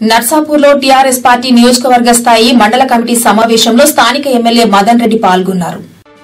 నర్సాపూర్లో TRS party నియోజకవర్గ స్థాయి మండల కమిటీ సమావేశంలో స్థానిక ఎమ్మెల్యే మదన్ రెడ్డి పాల్గొన్నారు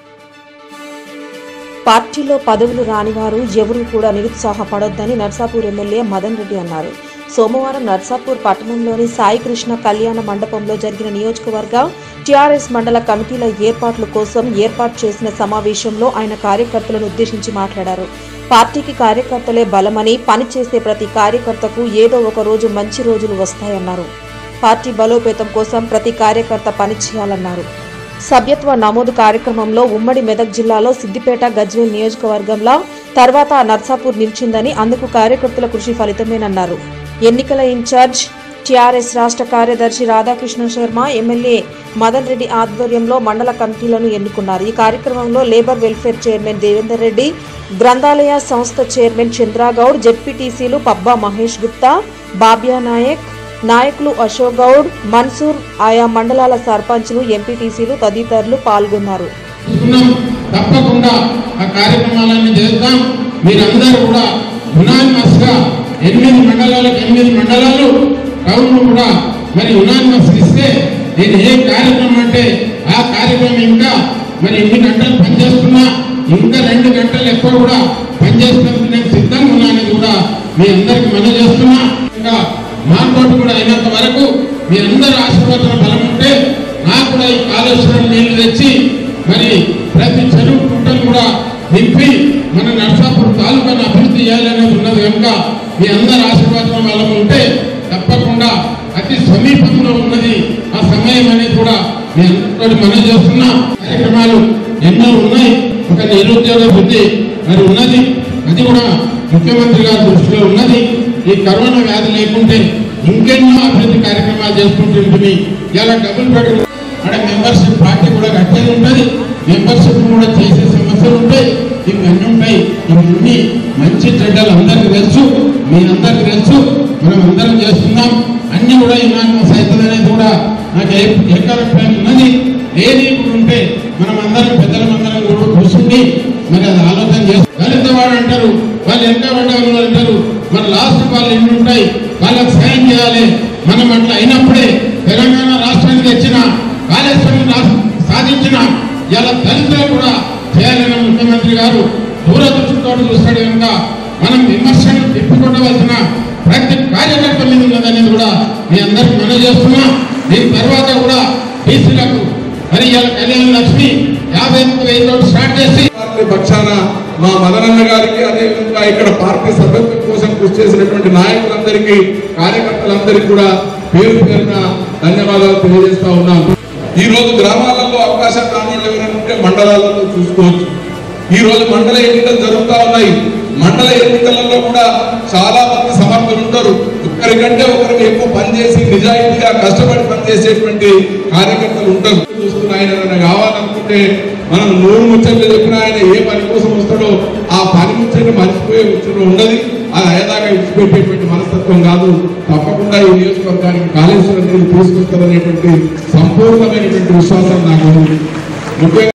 పార్టీలో పదవులు రానివారు ఎవరూ కూడా నిరుత్సాహపడొద్దని నర్సాపూర్ ఎమ్మెల్యే మదన్ రెడ్డి అన్నారు సోమవారం నర్సాపూర్ పట్టణంలోని సాయికృష్ణ కళ్యాణ మండపంలో జరిగిన నియోజకవర్గ టీఆర్ఎస్ మండల కమిటీల ఏర్పాట్ల కోసం ఏర్పాటు చేసిన సమావేశంలో ఆయన కార్యకర్తలను ఉద్దేశించి మాట్లాడారు పార్టీకి కార్యకర్తలే బలమని పనిచేసే ప్రతి కార్యకర్తకు ఏదో ఒక రోజు మంచి రోజులు వస్తాయన్నారు పార్టీ బలోపేతం కోసం ప్రతి కార్యకర్త పనిచేయాలన్నారు సభ్యత్వ నమోదు కార్యక్రమంలో ఉమ్మడి మెదక్ జిల్లాలో సిద్దిపేట గజ్వేల్ నియోజకవర్గంలో తర్వాత నర్సాపూర్ నిలిచిందని అందుకు కార్యకర్తల కృషి ఫలితమేనన్నారు ఎన్నికల ఇన్ఛార్జ్ టీఆర్ఎస్ రాష్ట్ర కార్యదర్శి రాధాకృష్ణ శర్మ ఎమ్మెల్యే మదన్ రెడ్డి ఆధ్వర్యంలో మండల కమిటీలను ఎన్నుకున్నారు ఈ కార్యక్రమంలో labour welfare chairman Devender Reddy గ్రంథాలయ సంస్థ చైర్మన్ చంద్రగౌడ్ జెడ్పీటీసీలు పబ్బా మహేష్ గుప్తా బాబ్యా నాయక్ నాయకులు అశోక్ గౌడ్ మన్సూర్ ఆయా మండలాల సర్పంచ్లు ఎంపీటీసీలు తదితరులు పాల్గొన్నారు తీసుకున్నాం తప్పకుండా ఆ కార్యక్రమాలన్నీ చేద్దాం మీరందరూ కూడా యునానిమస్ గా ఎనిమిది మండలాలకు ఎనిమిది మండలాలు టౌన్ కూడా మరి యునానిమస్ ఇస్తే నేను ఏ కార్యక్రమం అంటే ఆ కార్యక్రమం ఇంకా మరి ఎన్ని గంటలు పనిచేస్తున్నా ఇంకా రెండు గంటలు ఎక్కువ కూడా పనిచేసినందుకు నేను సిద్ధంగా ఉన్నానని కూడా మీ అందరికి మనం చేస్తున్నా ఇంకా మాతోటి కూడా అయినంత వరకు మీ అందరి ఆశీర్వాదం బలం ఉంటే నాకు కూడా ఈ కాళేశ్వరం నీళ్లు తెచ్చి మరి ప్రతి చెరువు కుంటలు కూడా నింపి మన నర్సాపూర్ తాలూకాను అభివృద్ధి చేయాలనేది ఉన్నది కనుక మీ అందరి ఆశీర్వాదం బలం ఉంటే తప్పకుండా అతి సమీపంలో ఉన్నది ఆ సమయం అనేది కూడా మీ అందరితో మనం చేస్తున్న కార్యక్రమాలు ఎన్నో ఉన్నాయి ఒక నిరుద్యోగ వృద్ధి మరి ఉన్నది అది కూడా ముఖ్యమంత్రి గారి దృష్టిలో ఉన్నది ఈ కరోనా వ్యాధి లేకుంటే ఇంకెన్నో అభివృద్ధి కార్యక్రమాలు చేసుకుంటుంటుంది ఇలా డబుల్ బెడ్రూమ్ అక్కడ మెంబర్షిప్ పార్టీ కూడా కట్టేది ఉంటుంది మెంబర్షిప్ కూడా చేసే సమస్యలు ఉంటాయి ఇవన్నీ ఉంటాయి ఇవన్నీ మంచి చెడ్డలు అందరికీ తెలుసు మీ అందరికీ తెలుసు మనం అందరం చేస్తున్నాం అన్ని కూడా ఇమానస్ అవుతుంది అనేది కూడా నాకు ఏ ఏకాభిప్రాయం ఉన్నది ఏది ఇప్పుడు ఉంటే మనం అందరం పెద్దల మందరం కూడా కూర్చుండి మరి అది ఆలోచన చేస్తాం దళిత వాడు అంటారు వాళ్ళు ఎంత పడ్డారు అంటారు మరి లాస్ట్ వాళ్ళు ఎన్ని ఉంటాయి వాళ్ళకి సాయం చేయాలి మనం అట్లా అయినప్పుడే తెలంగాణ రాష్ట్రానికి తెచ్చిన కాళేశ్వరం రాష్ట్రం సాధించిన ఇలా దళితులు కూడా చేయాలని ముఖ్యమంత్రి గారు దూరదృష్టితో చూస్తాడు కనుక మనం విమర్శలు తిప్పికొట్టవలసిన ప్రతి కార్యకర్త మీద ఉన్నదనేది కూడా మీ అందరికి మనం చేస్తున్నా దీని తర్వాత కూడా బీసీలకు మరి ఇలా కళ్యాణ లక్ష్మి యాభై ఎనిమిది వెయ్యి స్టార్ట్ చేసి పార్టీ పక్షాన మా మదనన్న గారికి అదేవిధంగా ఇక్కడ పార్టీ సభ్యత్వం కోసం కృషి చేసినటువంటి నాయకులందరికీ కార్యకర్తలందరికీ కూడా పేరు పేరున ధన్యవాదాలు తెలియజేస్తా ఉన్నాను ఈ రోజు గ్రామాలలో అవకాశం రాని వాళ్ళు ఎవరైనా ఉంటే మండలాలలో చూసుకోవచ్చు ఈ రోజు మండల ఎన్నికలు జరుగుతా ఉన్నాయి మండల ఎన్నికలలో కూడా చాలా మంది సమర్థులు ఉంటారు ఒకరికంటే ఒకరికి ఎక్కువ పనిచేసి నిజాయితీగా కష్టపడి పనిచేసేటువంటి కార్యకర్తలు ఉంటారు చూస్తున్న ఆయన ఏదైనా కావాలనుకుంటే మనం నూరు ముచ్చట్లు చెప్పిన ఆయన ఏ పని కోసం వస్తాడో ఆ పని ముచ్చట్లు మర్చిపోయే ముచ్చట్లు ఉండదు అది అయ్యేదాకా విడిచిపెట్టేటువంటి మనస్తత్వం కాదు తప్పకుండా ఈ నియోజకవర్గానికి కాళేశ్వరం నీళ్ళు తీసుకొస్తారనేటువంటి సంపూర్ణమైనటువంటి విశ్వాసం నాకు ఉంది ముఖ్యంగా